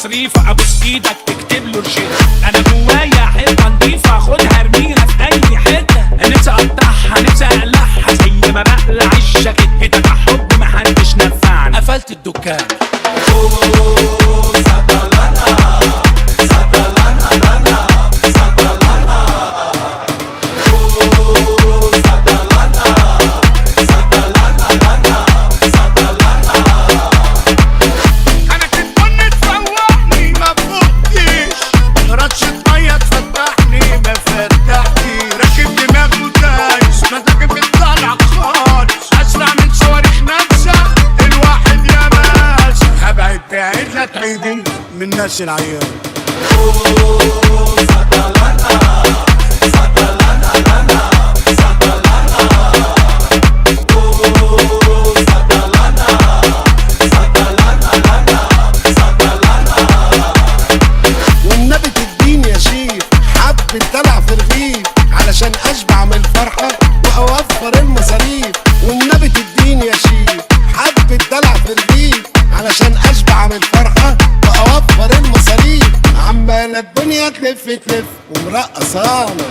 مصريفة ابوس ايدك تكتب له رشيد انا جوايا حته نضيفة خدها ارميها في اي حتة نفسي اقطعها نفسي اقلعها زي ما بقلع الجاكيت كده حب محدش نفعني قفلت الدكان انا كنت بني تفوقني ما فوقتيش رشة مية تفتحني ما فتحتي راكب دماغ ودايس مزاجي بتطلع خالص اسرع من صواريخ نفسه الواحد يا باس هبعد بعيد لا تعيدي من الناس العيال والنبي تديني يا شيخ حبة دلع في رغيف علشان اشبع من الفرحة واوفر المصاريف والنبي تديني يا شيخ حبة دلع في رغيف علشان اشبع من الفرحة واوفر المصاريف عمالة الدنيا تلف تلف ومرقصانا